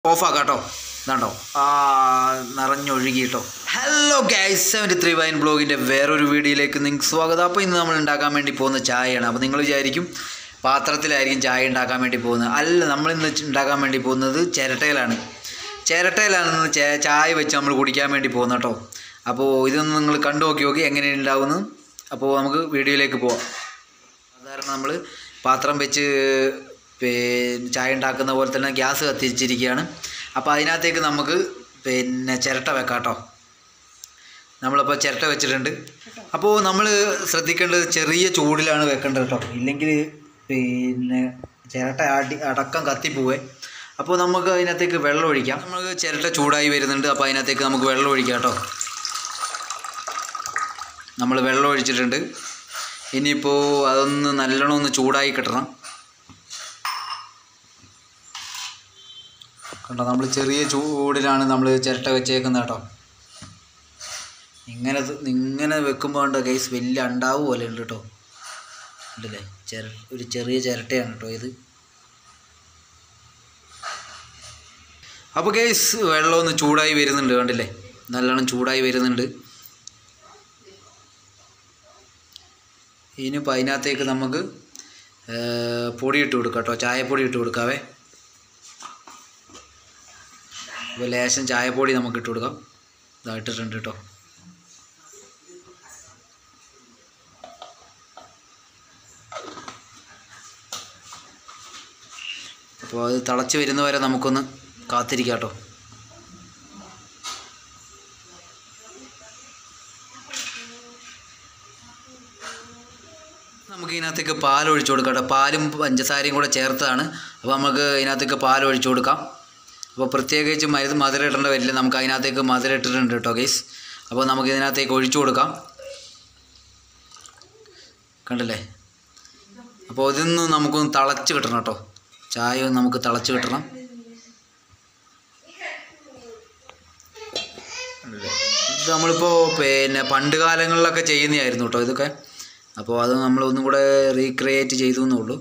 ഓഫാക്കാം കേട്ടോ ഇതാണ്ടോ ആ നിറഞ്ഞൊഴുകി കേട്ടോ hello guys seventy three wine ബ്ലോഗിൻ്റെ വേറൊരു വീഡിയോയിലേക്ക് നിങ്ങൾക്ക് സ്വാഗതം അപ്പോൾ ഇന്ന് നമ്മൾ ഉണ്ടാക്കാൻ വേണ്ടി പോകുന്ന ചായയാണ് അപ്പോൾ നിങ്ങൾ വിചാരിക്കും പാത്രത്തിലായിരിക്കും ചായ ഉണ്ടാക്കാൻ വേണ്ടി പോകുന്നത് അല്ല നമ്മളിന്ന് ഉണ്ടാക്കാൻ വേണ്ടി പോകുന്നത് ചിരട്ടയിലാണ് ചിരട്ടയിലാണ് ഇന്ന് ചേ- ചായ വെച്ച് നമ്മൾ കുടിക്കാൻ വേണ്ടി പോകുന്നത് കേട്ടോ അപ്പോൾ ഇതൊന്ന് നിങ്ങൾ കണ്ടു നോക്കി നോക്കി എങ്ങനെ ഉണ്ടാവുന്നു അപ്പോൾ നമുക്ക് വീഡിയോയിലേക്ക് പോവാം സാധാരണ നമ്മൾ പാത്രം വെച്ച് പിന്നെ ചായ ഉണ്ടാക്കുന്ന പോലെ തന്നെ ഗ്യാസ് കത്തിച്ചിരിക്കുകയാണ് അപ്പോൾ അതിനകത്തേക്ക് നമുക്ക് പിന്നെ ചിരട്ട വെക്കാം കേട്ടോ നമ്മളപ്പോൾ ചിരട്ട വെച്ചിട്ടുണ്ട് അപ്പോൾ നമ്മൾ ശ്രദ്ധിക്കേണ്ടത് ചെറിയ ചൂടിലാണ് വെക്കേണ്ടത് കേട്ടോ ഇല്ലെങ്കിൽ പിന്നെ ചിരട്ട അടി അടക്കം കത്തിപ്പോവേ അപ്പോൾ നമുക്ക് അതിനകത്തേക്ക് വെള്ളം ഒഴിക്കാം നമുക്ക് ചിരട്ട ചൂടായി വരുന്നുണ്ട് അപ്പോൾ അതിനകത്തേക്ക് നമുക്ക് വെള്ളം ഒഴിക്കാം കേട്ടോ നമ്മൾ വെള്ളം ഒഴിച്ചിട്ടുണ്ട് ഇനിയിപ്പോൾ അതൊന്ന് നല്ലോണം ഒന്ന് ചൂടായി കിട്ടണം കണ്ടോ നമ്മൾ ചെറിയ ചൂടിലാണ് നമ്മൾ ചിരട്ട വെച്ചേക്കുന്നത് കേട്ടോ ഇങ്ങനെ ഇത് ഇങ്ങനെ വെക്കുമ്പോൾ ഉണ്ട് ഗൈസ് വലിയ അണ്ടാവ് പോലെ ഉണ്ട് കേട്ടോ ഉണ്ടല്ലേ ചിര ഒരു ചെറിയ ചിരട്ടയാണ് കേട്ടോ ഇത് അപ്പോൾ ഗൈസ് വെള്ളം ഒന്ന് ചൂടായി വരുന്നുണ്ട് കണ്ടില്ലേ നല്ലോണം ചൂടായി വരുന്നുണ്ട് ഇനിയിപ്പോൾ അതിനകത്തേക്ക് നമുക്ക് ഏർ, പൊടി ഇട്ട് കൊടുക്കാം കേട്ടോ ചായപ്പൊടി ഇട്ട് കൊടുക്കാവേ അപ്പോൾ ലേശം ചായപ്പൊടി നമുക്ക് ഇട്ട് കൊടുക്കാം ഇതാ ഇട്ടിട്ടുണ്ട് കേട്ടോ അപ്പോൾ അത് തിളച്ച് വരുന്നവരെ നമുക്കൊന്ന് കാത്തിരിക്കാം കേട്ടോ നമുക്ക് ഇതിനകത്തേക്ക് പാൽ ഒഴിച്ചു കൊടുക്കാം കേട്ടോ പാലും പഞ്ചസാരയും കൂടെ ചേർത്താണ് അപ്പോൾ നമുക്ക് ഇതിനകത്തേക്ക് പാൽ ഒഴിച്ചു കൊടുക്കാം അപ്പോൾ പ്രത്യേകിച്ച് മരുന്ന് മധുരം ഇടേണ്ട വരില്ല നമുക്ക് അതിനകത്തേക്ക് മധുരം ഇട്ടിട്ടുണ്ട് കേട്ടോ ഗൈസ് അപ്പോൾ നമുക്ക് ഇതിനകത്തേക്ക് ഒഴിച്ചു കൊടുക്കാം കണ്ടില്ലേ അപ്പോൾ ഇതൊന്ന് നമുക്കൊന്ന് തിളച്ച് കിട്ടണം കേട്ടോ ചായ ഒന്ന് നമുക്ക് തിളച്ച് കിട്ടണം ഇത് നമ്മളിപ്പോൾ പിന്നെ പണ്ട് കാലങ്ങളിലൊക്കെ ചെയ്യുന്നതായിരുന്നു കേട്ടോ ഇതൊക്കെ അപ്പോൾ അത് നമ്മൾ ഒന്നും കൂടെ റീക്രിയേറ്റ് ചെയ്തു എന്നേ ഉള്ളൂ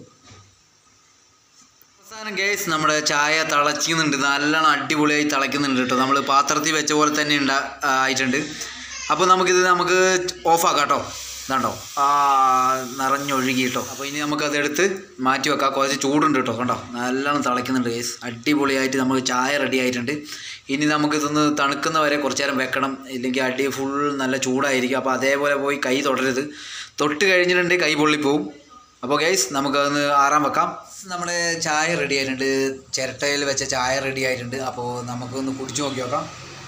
അവസാനം ഗേസ് നമ്മുടെ ചായ തിളയ്ക്കുന്നുണ്ട് നല്ലോണം അടിപൊളിയായി തിളയ്ക്കുന്നുണ്ട് കേട്ടോ നമ്മൾ പാത്രത്തിൽ വെച്ച പോലെ തന്നെ ഉണ്ടാ ആയിട്ടുണ്ട് അപ്പോൾ നമുക്കിത് നമുക്ക് ഓഫാക്കാം കേട്ടോ ഇതാണ്ടോ ആ നിറഞ്ഞൊഴുകി കേട്ടോ അപ്പോൾ ഇനി നമുക്കത് എടുത്ത് മാറ്റി വെക്കാം കുറച്ച് ചൂടുണ്ട് കേട്ടോ കണ്ടോ നല്ലോണം തിളയ്ക്കുന്നുണ്ട് ഗേസ് അടിപൊളിയായിട്ട് നമുക്ക് ചായ റെഡി ആയിട്ടുണ്ട് ഇനി നമുക്കിതൊന്ന് തണുക്കുന്ന വരെ കുറച്ച് നേരം വെക്കണം ഇല്ലെങ്കിൽ അടി ഫുൾ നല്ല ചൂടായിരിക്കും അപ്പോൾ അതേപോലെ പോയി കൈ തൊടരുത് തൊട്ട് കഴിഞ്ഞിട്ടുണ്ടെങ്കിൽ കൈ പൊള്ളിപ്പോവും അപ്പോൾ ഗൈസ് നമുക്കതൊന്ന് ആറാൻ വെക്കാം നമ്മുടെ ചായ റെഡി ആയിട്ടുണ്ട് ചിരട്ടയിൽ വെച്ച ചായ റെഡി ആയിട്ടുണ്ട് അപ്പോൾ നമുക്കൊന്ന് കുടിച്ചു നോക്കി നോക്കാം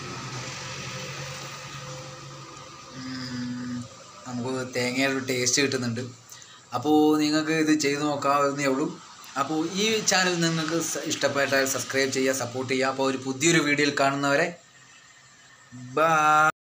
ഉം, നമുക്ക് തേങ്ങയുടെ ഒരു ടേസ്റ്റ് കിട്ടുന്നുണ്ട് അപ്പോൾ നിങ്ങൾക്ക് ഇത് ചെയ്ത് നോക്കാവുന്നേ ഉള്ളൂ അപ്പോൾ ഈ ചാനൽ നിങ്ങൾക്ക് സ- ഇഷ്ടപ്പെട്ടാൽ സബ്സ്ക്രൈബ് ചെയ്യുക സപ്പോർട്ട് ചെയ്യുക അപ്പോൾ ഒരു പുതിയൊരു വീഡിയോയിൽ കാണുന്നവരെ ബൈ